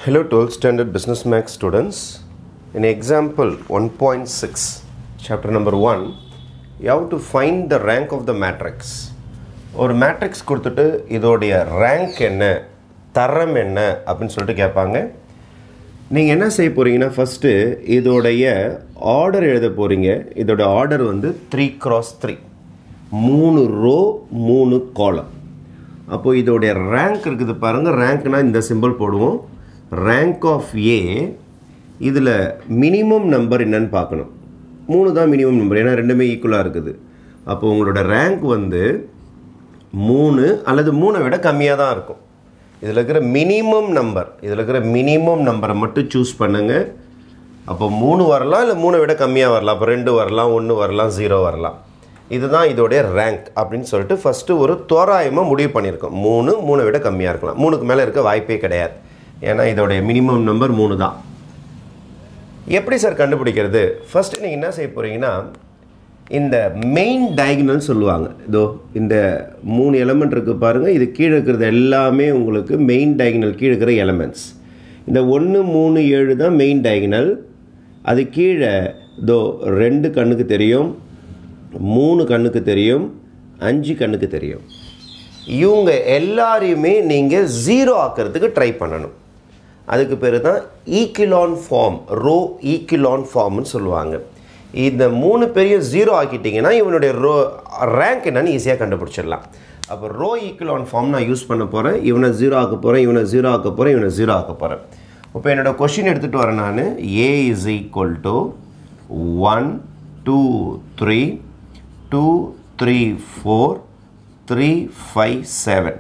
Hello 12th standard business max students. In example 1.6 chapter number 1 you have to find the rank of the matrix. ஒரு matrix கொடுத்துட்டு இதோடைய rank என்ன தரம் என்ன அப்படின்னு சொல்லிட்டு கேட்பாங்க நீங்கள் என்ன செய்ய போகிறீங்கன்னா ஃபஸ்ட்டு இதோடைய ஆர்டர் எழுத போகிறீங்க இதோட ஆர்டர் வந்து த்ரீ cross த்ரீ மூணு ரோ மூணு காலம் அப்போது இதோடைய ரேங்க் இருக்குது பாருங்கள் ரேங்க்னால் இந்த சிம்பிள் போடுவோம் ரேங்க் ஆஃப் ஏ இதில் மினிமம் நம்பர் என்னன்னு பார்க்கணும் மூணு தான் மினிமம் நம்பர் ஏன்னா ரெண்டுமே ஈக்குவலாக இருக்குது அப்போ உங்களோட ரேங்க் வந்து மூணு அல்லது மூணை விட கம்மியாக தான் இருக்கும் இதில் இருக்கிற மினிமம் நம்பர் இதில் இருக்கிற மினிமம் நம்பரை மட்டும் சூஸ் பண்ணுங்கள் அப்போ மூணு வரலாம் இல்லை மூணை விட கம்மியாக வரலாம் அப்போ ரெண்டு வரலாம் ஒன்று வரலாம் ஜீரோ வரலாம் இதுதான் இதோடைய ரேங்க் அப்படின்னு சொல்லிட்டு ஃபஸ்ட்டு ஒரு தோராயமாக முடிவு பண்ணியிருக்கோம் மூணு மூணை விட கம்மியாக இருக்கலாம் மூணுக்கு மேலே இருக்க வாய்ப்பே கிடையாது ஏன்னா இதோடைய மினிமம் நம்பர் மூணு தான் எப்படி சார் கண்டுபிடிக்கிறது ஃபஸ்ட்டு நீங்கள் என்ன செய்ய போகிறீங்கன்னா இந்த மெயின் டயகனல் சொல்லுவாங்க இதோ இந்த மூணு எலமெண்ட் இருக்குது பாருங்கள் இது கீழே இருக்கிறது எல்லாமே உங்களுக்கு மெயின் டயகனல் கீழே இருக்கிற எலமெண்ட்ஸ் இந்த ஒன்று மூணு ஏழு தான் மெயின் டயகனல் அது கீழே இதோ ரெண்டு கண்ணுக்கு தெரியும் மூணு கண்ணுக்கு தெரியும் அஞ்சு கண்ணுக்கு தெரியும் இவங்க எல்லாரையுமே நீங்கள் ஜீரோ ஆக்கிறதுக்கு ட்ரை பண்ணணும் அதுக்கு பேர் தான் ஈக்கிலான் ஃபார்ம் ரோ ஈக்கிலான் ஃபார்ம்னு சொல்லுவாங்க இந்த மூணு பேரையும் ஜீரோ ஆக்கிட்டிங்கன்னா இவனுடைய ரோ ரேங்க் என்னன்னு ஈஸியாக கண்டுபிடிச்சிடலாம் அப்போ ரோ ஈக்குவலான் ஃபார்ம் நான் யூஸ் பண்ண போகிறேன் இவனை ஜீரோ ஆக்க போகிறேன் இவனை ஜீரோ ஆக்க போகிறேன் இவனை ஜீரோ ஆக்க போகிறேன் இப்போ என்னோடய கொஷின் எடுத்துகிட்டு வரேன் நான் A is equal to one two three two three four three five seven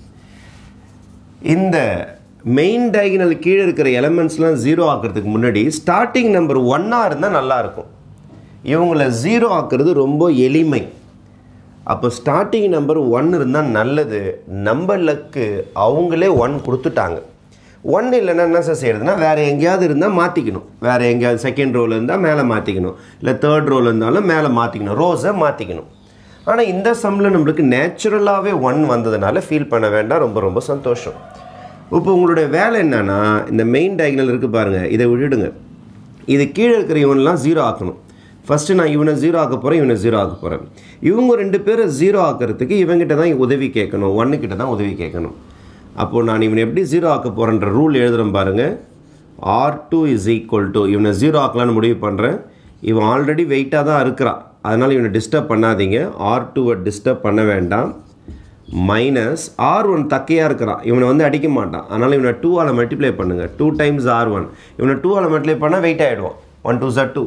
இந்த மெயின் டயகனல் கீழே இருக்கிற எலமெண்ட்ஸ்லாம் ஜீரோ ஆக்கிறதுக்கு முன்னாடி ஸ்டார்டிங் நம்பர் ஒன்னாக இருந்தால் நல்லாயிருக்கும் இவங்கள ஜீரோ ஆக்குறது ரொம்ப எளிமை அப்போ ஸ்டார்டிங் நம்பர் ஒன் இருந்தால் நல்லது நம்பர்லக்கு அவங்களே ஒன் கொடுத்துட்டாங்க ஒன் இல்லைன்னா என்ன சார் செய்யறதுன்னா வேறு எங்கேயாவது இருந்தால் மாற்றிக்கணும் வேறு எங்கேயாவது செகண்ட் ரோவில் இருந்தால் மேலே மாற்றிக்கணும் இல்லை தேர்ட் ரோவில் இருந்தாலும் மேலே மாற்றிக்கணும் ரோஸை மாற்றிக்கணும் ஆனால் இந்த சம்மில் நம்மளுக்கு நேச்சுரலாகவே ஒன் வந்ததுனால ஃபீல் பண்ண வேண்டாம் ரொம்ப ரொம்ப சந்தோஷம் இப்போ உங்களுடைய வேலை என்னென்னா இந்த மெயின் டயக்னல் இருக்குது பாருங்கள் இதை விட்டுடுங்க இது கீழே இருக்கிற இவன்லாம் ஜீரோ ஆக்கணும் ஃபஸ்ட்டு நான் இவனை ஜீரோ ஆக்க போகிறேன் இவனை ஜீரோ ஆக்க போகிறேன் இவங்க ரெண்டு பேரை ஜீரோ ஆக்கிறதுக்கு இவங்கிட்ட தான் உதவி கேட்கணும் ஒன்றுக்கிட்ட தான் உதவி கேட்கணும் அப்போது நான் இவனை எப்படி ஜீரோ ஆக்க போகிறேன்ற ரூல் எழுதுகிறேன் பாருங்கள் R two is equal to இவனை ஜீரோ ஆக்கலான்னு முடிவு பண்ணுறேன் இவன் ஆல்ரெடி வெயிட்டாக தான் இருக்கிறான் அதனால் இவனை டிஸ்டர்ப் பண்ணாதீங்க ஆர் டூவை டிஸ்டர்ப் பண்ண வேண்டாம் மைனஸ் ஆர் ஒன் தக்கையாக இருக்கிறான் இவனை வந்து அடிக்க மாட்டான் அதனால் இவனை டூவால் மல்டிப்ளை பண்ணுங்கள் டூ டைம்ஸ் ஆர் ஒன் இவனை டூவால் மல்டிப்ளை பண்ணால் வெயிட் ஆகிடுவான் ஒன் டூ சார் டூ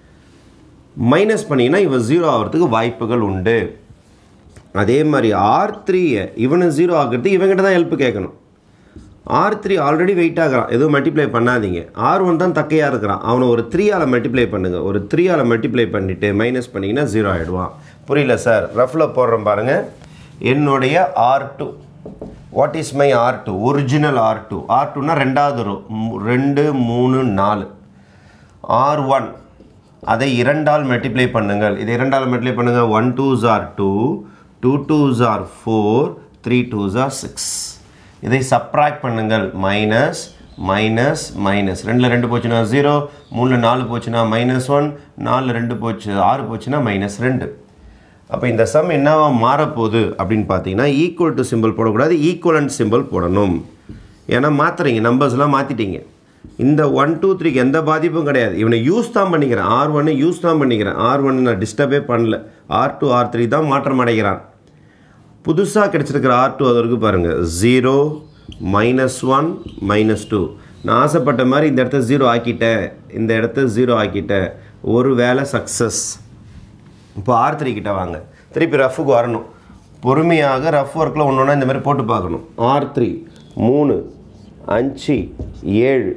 மைனஸ் பண்ணிங்கன்னா இவன் ஜீரோ ஆகிறதுக்கு வாய்ப்புகள் உண்டு அதே மாதிரி ஆர் த்ரீயை இவனை ஜீரோ ஆகிறதுக்கு இவங்கிட்ட தான் ஹெல்ப் கேட்கணும் ஆர் த்ரீ ஆல்ரெடி வெயிட் ஆகிறான் எதுவும் மல்டிப்ளை பண்ணாதீங்க ஆர் ஒன் தான் தக்கையாக இருக்கிறான் அவனை ஒரு த்ரீயால் மல்டிப்ளை பண்ணுங்கள் ஒரு த்ரீயால் மல்டிப்ளை பண்ணிவிட்டு மைனஸ் பண்ணிங்கன்னா ஜீரோ ஆகிடுவான் புரியல சார் ரஃபில் போடுறோம் பாருங்கள் என்னுடைய R two what is my R two original R two R டூனா ரெண்டாவது ரோ ரெண்டு மூணு நாலு ஆர் ஒன் அதை இரண்டால் மல்டிப்ளை பண்ணுங்கள் இதை இரண்டால் மல்டிப்ளை பண்ணுங்கள் one twos are two two twos are four three twos are six இதை சப்ராக்ட் பண்ணுங்கள் மைனஸ் மைனஸ் மைனஸ் ரெண்டில் ரெண்டு போச்சுன்னா ஜீரோ மூணில் நாலு போச்சுன்னா மைனஸ் ஒன் நாலில் ரெண்டு போச்சு ஆறு போச்சுன்னா மைனஸ் ரெண்டு அப்போ இந்த சம் என்னவா மாறப்போகுது அப்படின்னு பார்த்தீங்கன்னா ஈக்குவல் டு சிம்பிள் போடக்கூடாது ஈக்குவலண்ட் சிம்பிள் போடணும் ஏன்னா மாற்றுறீங்க நம்பர்ஸ்லாம் மாற்றிட்டீங்க இந்த ஒன் டூ த்ரீக்கு எந்த பாதிப்பும் கிடையாது இவனை யூஸ் தான் பண்ணிக்கிறேன் ஆர் ஒன்று யூஸ் தான் பண்ணிக்கிறேன் ஆர் ஒன்று நான் டிஸ்டர்பே பண்ணல ஆர் டூ ஆர் த்ரீ தான் மாற்றம் அடைகிறான் புதுசாக கிடச்சிருக்கிற ஆர் டூ அது வரைக்கும் பாருங்கள் zero minus one minus two நான் ஆசைப்பட்ட மாதிரி இந்த இடத்த ஜீரோ ஆக்கிட்டேன் இந்த இடத்த ஜீரோ ஆக்கிட்டேன் ஒரு வேலை சக்ஸஸ் இப்போ ஆர் த்ரீ கிட்ட வாங்க திருப்பி ரஃபுக்கு வரணும் பொறுமையாக ரஃப் ஒர்க்கில் ஒன்று ஒன்றா இந்த மாதிரி போட்டு பார்க்கணும் ஆர் த்ரீ மூணு அஞ்சு ஏழு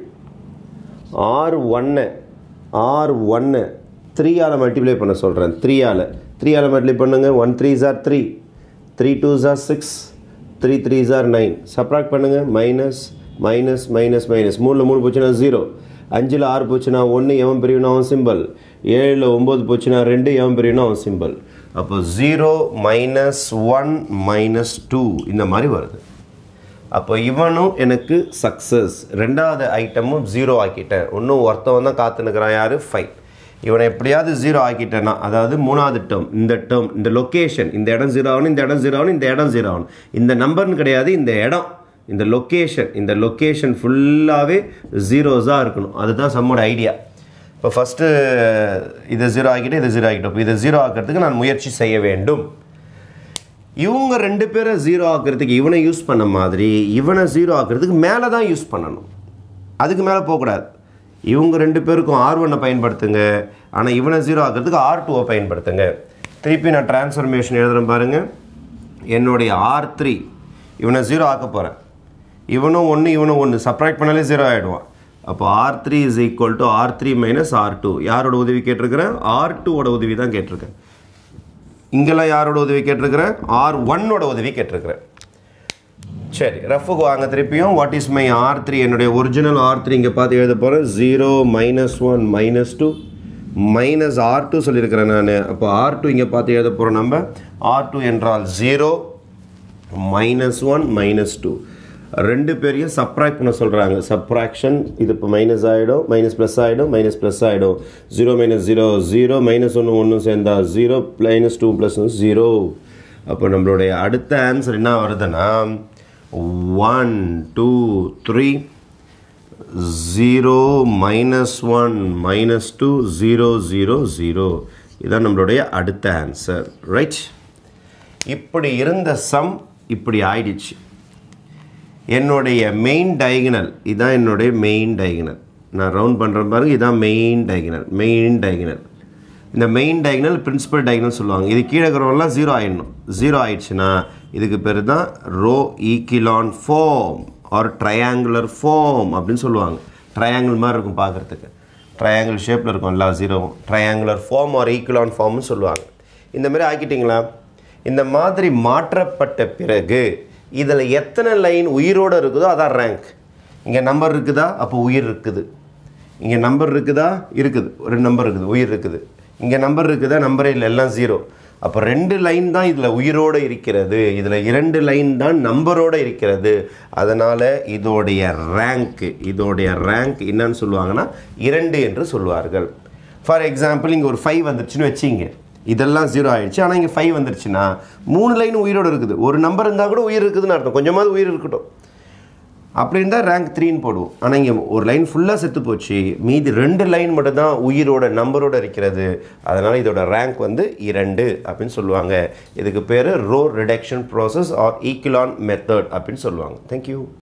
ஆறு ஒன்று ஆறு ஒன்று த்ரீயால் மல்டிப்ளை பண்ண சொல்கிறேன் த்ரீயால் த்ரீயால் மல்டிப்ளை பண்ணுங்கள் ஒன் த்ரீ ஜார் த்ரீ த்ரீ டூ ஜார் சிக்ஸ் த்ரீ த்ரீ ஜார் நைன் சப்ராக்ட் பண்ணுங்கள் மைனஸ் மைனஸ் மைனஸ் மைனஸ் மூணில் மூணு போச்சுன்னா ஜீரோ அஞ்சில் ஆறு போச்சுன்னா ஒன்று எவன் பெரியவனா அவன் சிம்பிள் ஏழில் ஒம்பது போச்சுன்னா ரெண்டு எவன் பெரியவனா அவன் சிம்பிள் அப்போ zero minus one minus two இந்த மாதிரி வருது அப்போ இவனும் எனக்கு சக்ஸஸ் ரெண்டாவது ஐட்டமும் ஜீரோ ஆக்கிட்டேன் இன்னும் ஒருத்தவன் தான் காத்துனுக்கிறான் யார் ஃபைவ் இவனை எப்படியாவது ஜீரோ ஆக்கிட்டேன்னா அதாவது மூணாவது டேர்ம் இந்த டேர்ம் இந்த லொக்கேஷன் இந்த இடம் ஜீரோ ஆகணும் இந்த இடம் ஜீரோ ஆகணும் இந்த இடம் ஜீரோ ஆகணும் இந்த நம்பர்னு கிடையாது இந்த இடம் இந்த லொக்கேஷன் இந்த லொக்கேஷன் ஃபுல்லாகவே ஜீரோஸாக இருக்கணும் அதுதான் சம்மோட ஐடியா இப்போ ஃபஸ்ட்டு இதை ஜீரோ ஆக்கிட்டு இதை ஜீரோ ஆக்கிட்டோம் இப்போ இதை ஜீரோ ஆக்கிறதுக்கு நான் முயற்சி செய்ய வேண்டும் இவங்க ரெண்டு பேரை ஜீரோ ஆக்கிறதுக்கு இவனை யூஸ் பண்ண மாதிரி இவனை ஜீரோ ஆக்கிறதுக்கு மேலே தான் யூஸ் பண்ணணும் அதுக்கு மேலே போகக்கூடாது இவங்க ரெண்டு பேருக்கும் ஆர் ஒன்னை பயன்படுத்துங்க ஆனால் இவனை ஜீரோ ஆக்கிறதுக்கு ஆர் டூவை பயன்படுத்துங்க திருப்பி நான் டிரான்ஸ்ஃபர்மேஷன் எழுதுகிறேன் பாருங்கள் என்னுடைய ஆர் த்ரீ இவனை ஜீரோ ஆக்க போகிறேன் இவனும் ஒன்று இவனும் ஒன்று சப்ராக்ட் பண்ணாலே ஜீரோ ஆகிடுவான் அப்போ R three is equal to R three minus R two யாரோட உதவி கேட்டிருக்கிறேன் ஆர் டூவோட உதவி தான் கேட்டிருக்கேன் இங்கெல்லாம் யாரோட உதவி கேட்டிருக்கிறேன் ஆர் ஒன்னோட உதவி கேட்டிருக்கிறேன் சரி ரஃபுக்கு வாங்க திருப்பியும் what is my R three என்னுடைய ஒரிஜினல் ஆர் த்ரீ இங்கே பார்த்து எழுத போகிறேன் zero minus one minus two minus R two சொல்லியிருக்கிறேன் நான் அப்போ ஆர் டூ இங்கே பார்த்து எழுத போகிறோம் நம்ம ஆர் டூ என்றால் zero minus one minus two ரெண்டு பேரையும் சப்ராக்ட் பண்ண சொல்கிறாங்க சப்ராக்ஷன் இது இப்போ மைனஸ் ஆகிடும் மைனஸ் ப்ளஸ் ஆகிடும் மைனஸ் ப்ளஸ் ஆகிடும் zero minus zero zero minus ஒன்று ஒன்று சேர்ந்தா zero minus two plus zero அப்போ நம்மளுடைய அடுத்த ஆன்சர் என்ன வருதுன்னா one two three zero minus one minus two zero zero zero இதான் நம்மளுடைய அடுத்த ஆன்சர் ரைட் இப்படி இருந்த சம் இப்படி ஆயிடுச்சு என்னுடைய மெயின் டயகனல் இதான் என்னுடைய மெயின் டயகனல் நான் ரவுண்ட் பண்ணுறேன் பாருங்க இதான் மெயின் டயகனல் மெயின் டயகனல் இந்த மெயின் டயகனல் பிரின்சிபல் டயகனல் சொல்லுவாங்க இது கீழே இருக்கிறவங்களாம் ஜீரோ ஆயிடணும் ஜீரோ ஆயிடுச்சுன்னா இதுக்கு பேர் தான் row echelon form or triangular form அப்படின்னு சொல்லுவாங்க ட்ரையாங்கிள் மாதிரி இருக்கும் பார்க்குறதுக்கு ட்ரையாங்கிள் ஷேப்பில் இருக்கும் எல்லா ஜீரோவும் ட்ரையாங்குலர் ஃபார்ம் ஆர் ஈக்குலான் ஃபார்ம்னு சொல்லுவாங்க இந்த மாதிரி ஆக்கிட்டிங்களா இந்த மாதிரி மாற்றப்பட்ட பிறகு இதில் எத்தனை லைன் உயிரோடு இருக்குதோ அதான் ரேங்க் இங்கே நம்பர் இருக்குதா அப்போ உயிர் இருக்குது இங்கே நம்பர் இருக்குதா இருக்குது ஒரு நம்பர் இருக்குது உயிர் இருக்குது இங்கே நம்பர் இருக்குதா நம்பரே இல்லை எல்லாம் ஜீரோ அப்போ ரெண்டு லைன் தான் இதில் உயிரோடு இருக்கிறது இதில் இரண்டு லைன் தான் நம்பரோடு இருக்கிறது அதனால் இதோடைய ரேங்க்கு இதோடைய ரேங்க் என்னன்னு சொல்லுவாங்கன்னா இரண்டு என்று சொல்வார்கள் ஃபார் எக்ஸாம்பிள் இங்கே ஒரு ஃபைவ் வந்துருச்சுன்னு வச்சிங்க இதெல்லாம் ஜீரோ ஆயிடுச்சு ஆனால் இங்கே ஃபைவ் வந்துருச்சுன்னா மூணு லைன் உயிரோடு இருக்குது ஒரு நம்பர் இருந்தால் கூட உயிர் இருக்குதுன்னு அர்த்தம் கொஞ்சமாவது உயிர் இருக்கட்டும் அப்படி இருந்தால் ரேங்க் த்ரீன்னு போடுவோம் ஆனால் இங்கே ஒரு லைன் ஃபுல்லாக செத்து போச்சு மீதி ரெண்டு லைன் மட்டும் தான் உயிரோட நம்பரோட இருக்கிறது அதனால் இதோட ரேங்க் வந்து இரண்டு அப்படின்னு சொல்லுவாங்க இதுக்கு பேர் row reduction process or echelon method அப்படின்னு சொல்லுவாங்க தேங்க்யூ